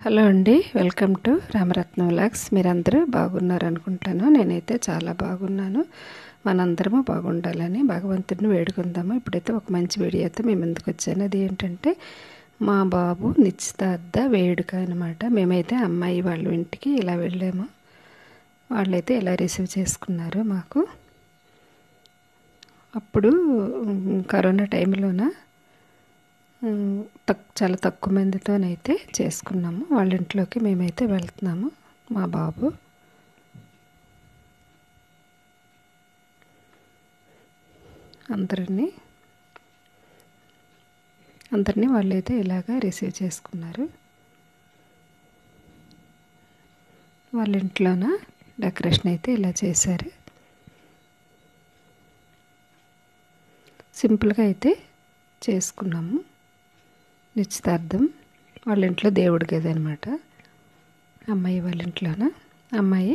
hello అండి welcome to Ramaratnam vlogs మీరందరూ బాగున్నారు అనుకుంటాను నేనైతే చాలా బాగున్నాను మనందరము బాగుండాలని భగవంతుడిని వేడుకుందాము ఇప్పుడైతే ఒక మంచి వీడియోతో మేము ముందుకు వచ్చాను అది ఏంటంటే మా బాబు నిశ్చితార్థ వేడుక అనమాట మేమైతే అమ్మాయి వాళ్ళ ఇంటికి ఇలా వెళ్ళాము వాళ్ళైతే ఇలా రిసీవ్ చేసుకున్నారు మాకు అప్పుడు ఉమ్, కరోనా టైంలోన ఉమ్, తక్ చాలా తక్కువ మందితోనైతే చేసుకున్నాము వాళ్ళ ఇంట్లోకి మేమైతే వెళ్తున్నాము మా బాబు అందరినీ అందరినీ వాళ్ళైతే ఇలాగా రిసీవ్ చేసుకున్నారు వాళ్ళ ఇంట్లోన డెకరేషన్ అయితే ఇలా చేశారు సింపుల్గా అయితే చేసుకున్నాము నిశ్చితార్థం వాళ్ళ ఇంట్లో దేవుడి గది అనమాట అమ్మాయి వాళ్ళ ఇంట్లోన అమ్మాయి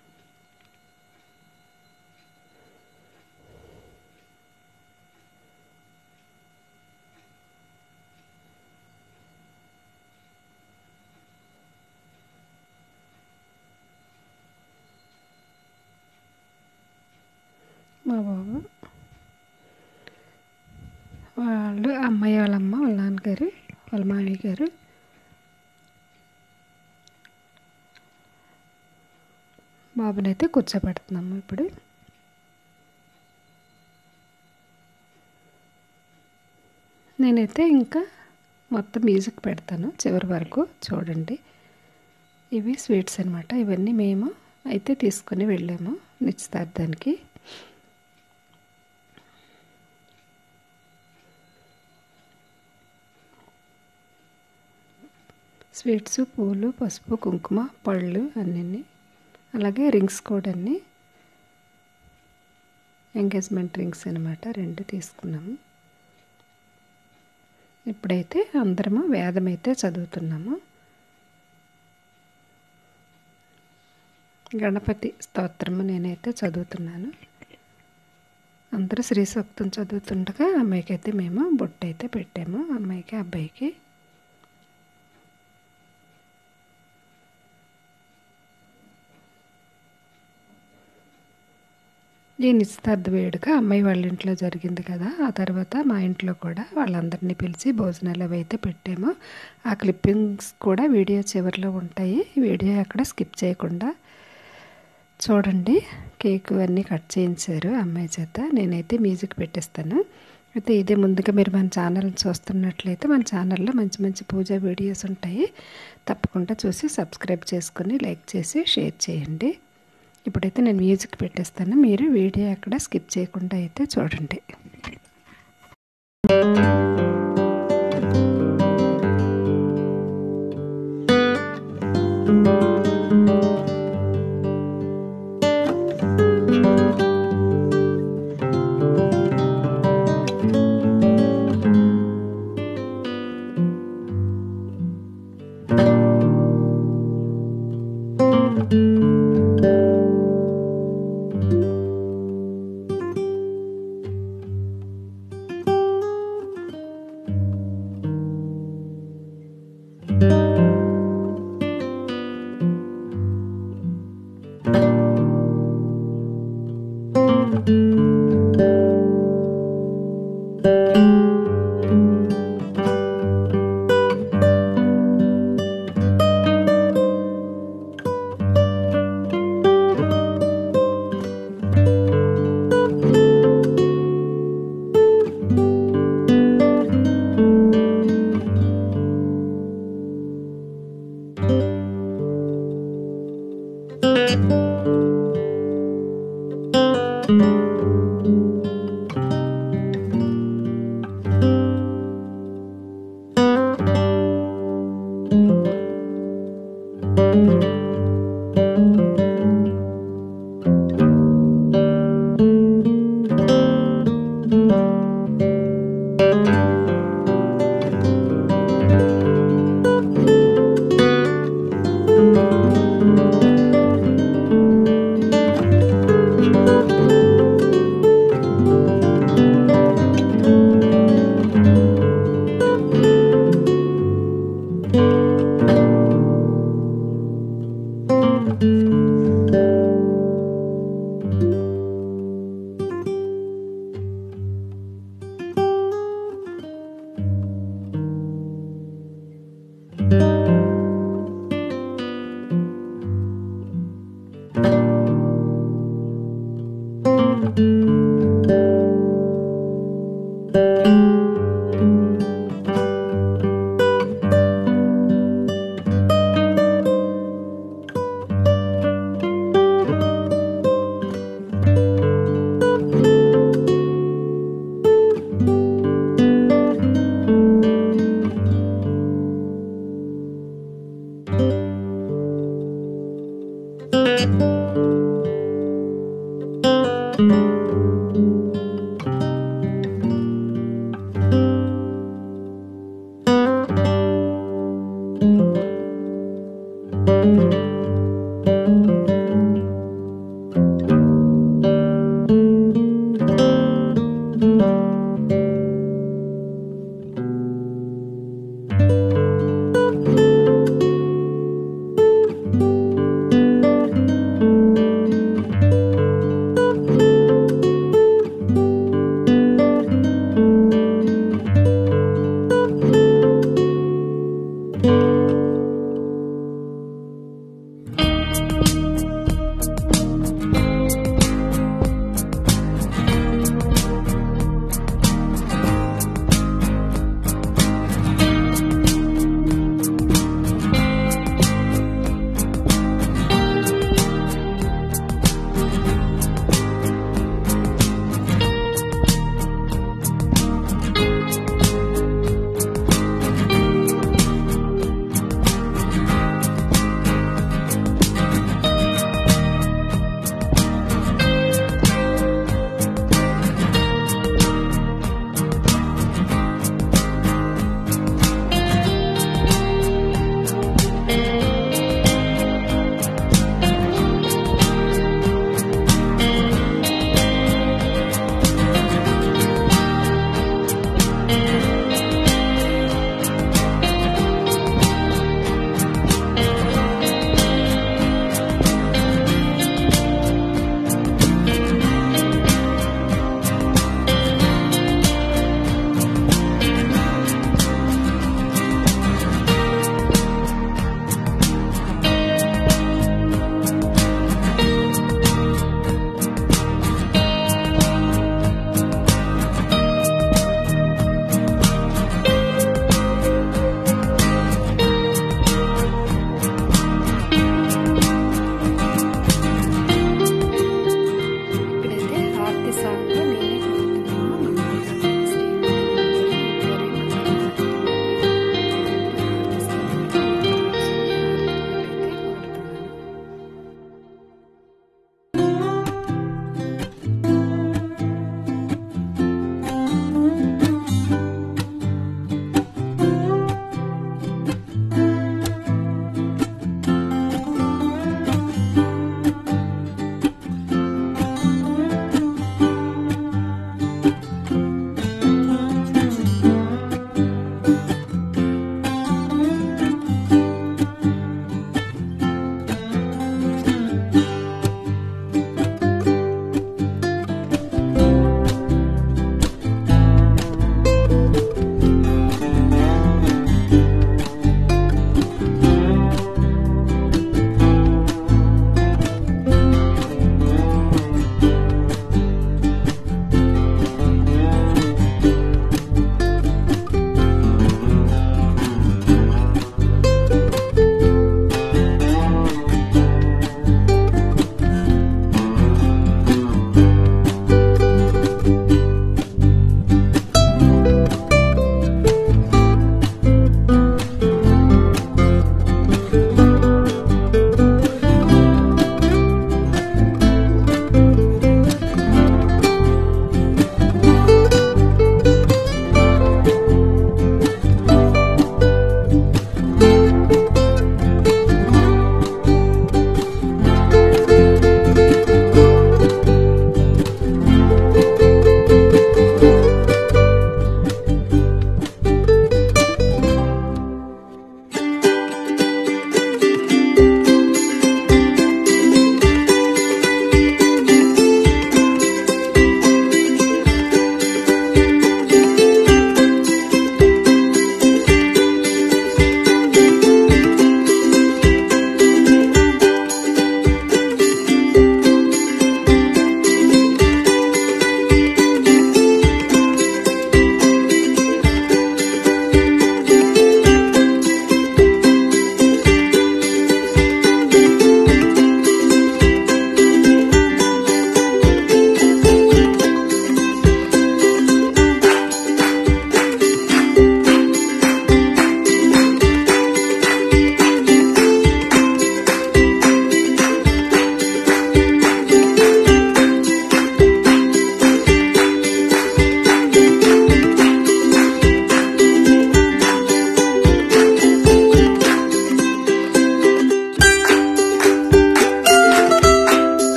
మా బాబు వాళ్ళు అమ్మాయి వాళ్ళ అమ్మ వాళ్ళ నాన్నగారు వాళ్ళ మామయ్య గారు బాబునైతే కూర్చోబెడుతున్నాము ఇప్పుడు నేనైతే ఇంకా మొత్తం మ్యూజిక్ పెడతాను చివరి వరకు చూడండి ఇవి స్వీట్స్ అనమాట ఇవన్నీ మేము అయితే తీసుకొని వెళ్ళాము నిశ్చితార్థానికి స్వీట్స్ పూలు పసుపు కుంకుమ పళ్ళు అన్నీ అలాగే రింగ్స్ కూడా అన్నీ ఎంగేజ్మెంట్ రింగ్స్ అనమాట రెండు తీసుకున్నాము ఇప్పుడైతే అందరము వేదం అయితే చదువుతున్నాము గణపతి స్తోత్రము నేనైతే చదువుతున్నాను అందరూ శ్రీ సూక్తం చదువుతుండగా అమ్మాయికి అయితే మేము బొట్టు అయితే పెట్టాము అమ్మాయికి అబ్బాయికి ఈ నిశ్చితార్థ వేడుక అమ్మాయి వాళ్ళ ఇంట్లో జరిగింది కదా ఆ తర్వాత మా ఇంట్లో కూడా వాళ్ళందరినీ పిలిచి భోజనాలు అవి అయితే పెట్టాము ఆ క్లిప్పింగ్స్ కూడా వీడియో చివరిలో ఉంటాయి వీడియో అక్కడ స్కిప్ చేయకుండా చూడండి కేక్ అన్నీ కట్ చేయించారు అమ్మాయి చేత నేనైతే మ్యూజిక్ పెట్టేస్తాను అయితే ఇదే ముందుగా మీరు మన ఛానల్ చూస్తున్నట్లయితే మన ఛానల్లో మంచి మంచి పూజ వీడియోస్ ఉంటాయి తప్పకుండా చూసి సబ్స్క్రైబ్ చేసుకొని లైక్ చేసి షేర్ చేయండి ఇప్పుడైతే నేను మ్యూజిక్ పెట్టేస్తాను మీరు వీడియో అక్కడ స్కిప్ చేయకుండా అయితే చూడండి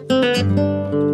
ఆ